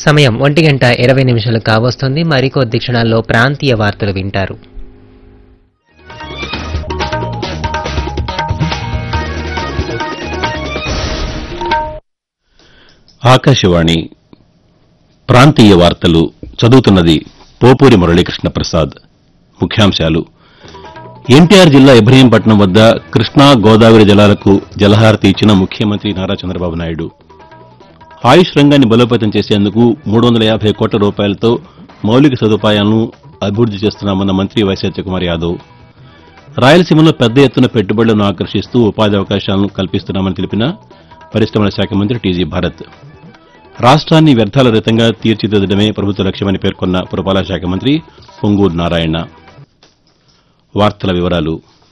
సమయం ఒంటి గంట ఇరవై నిమిషాలు కావస్తుంది మరికొద్ది క్షణాల్లో ప్రాంతీయ వార్తలు వింటారు ఆకాశవాణి ప్రాంతీయ వార్తలు చదువుతున్నది పోపూరి మురళీకృష్ణ ప్రసాద్ ముఖ్యాంశాలు ఎన్టీఆర్ జిల్లా ఇబ్రహీంపట్నం వద్ద కృష్ణా గోదావరి జలాలకు జలహారతి ఇచ్చిన ముఖ్యమంత్రి నారా చంద్రబాబు నాయుడు ఆయుష్ రంగాన్ని బలోపేతం చేసేందుకు మూడు వందల యాభై కోట్ల రూపాయలతో మౌలిక సదుపాయాలను అభివృద్ది చేస్తున్నామన్న మంత్రి వై సత్యకుమార్ యాదవ్ రాయలసీమలో పెద్ద ఎత్తున పెట్టుబడులను ఆకర్షిస్తూ ఉపాధి అవకాశాలను కల్పిస్తున్నామని తెలిపిన పరిశ్రమల శాఖ మంత్రి టీజీ భారత్ రాష్ట్రాన్ని వ్యర్థాల రహితంగా తీర్చిదిద్దడమే ప్రభుత్వ లక్ష్యమని పేర్కొన్న పురపాలక శాఖ మంత్రి పొంగూరు నారాయణ వార్తల వివరాలు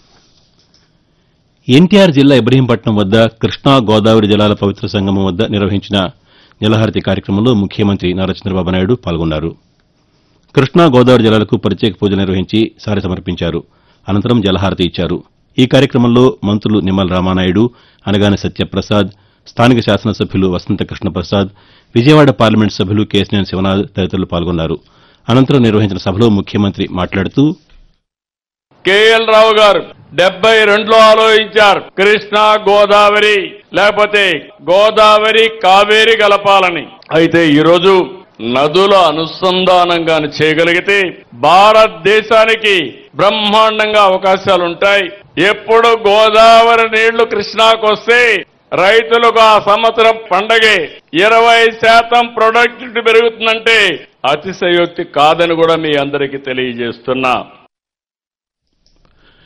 ఎన్టీఆర్ జిల్లా ఇబ్రహీంపట్నం వద్ద కృష్ణా గోదావరి జలాల పవిత్ర సంగమం వద్ద నిర్వహించిన జలహారతి కార్యక్రమంలో ముఖ్యమంత్రి నారా చంద్రబాబు నాయుడు పాల్గొన్నారు కృష్ణా గోదావరి జలాలకు ప్రత్యేక పూజలు నిర్వహించి సారి సమర్పించారు అనంతరం జలహారతి ఇచ్చారు ఈ కార్యక్రమంలో మంత్రులు నిమ్మల రామానాయుడు అనగాని సత్యప్రసాద్ స్థానిక శాసనసభ్యులు వసంత కృష్ణప్రసాద్ విజయవాడ పార్లమెంట్ సభ్యులు కేశినేని శివనాథ్ తదితరులు పాల్గొన్నారు అనంతరం నిర్వహించిన సభలో ముఖ్యమంత్రి మాట్లాడుతూ కేఎల్ రావు గారు డెబ్బై రెండులో ఆలోచించారు కృష్ణా గోదావరి లేకపోతే గోదావరి కావేరి కలపాలని అయితే ఈరోజు నదుల అనుసంధానంగాను చేయగలిగితే భారతదేశానికి బ్రహ్మాండంగా అవకాశాలు ఉంటాయి ఎప్పుడు గోదావరి నీళ్లు కృష్ణాకు వస్తే రైతులకు ఆ సంవత్సరం పండగే ఇరవై శాతం ప్రొడక్టివిటీ పెరుగుతుందంటే అతిశయోక్తి కాదని కూడా మీ అందరికీ తెలియజేస్తున్నా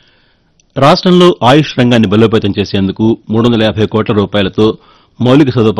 రాష్ట్రంలో ఆయుష్ రంగాన్ని బలోపేతం చేసేందుకు మూడు వందల యాభై కోట్ల రూపాయలతో మౌలిక సదుపాయాలు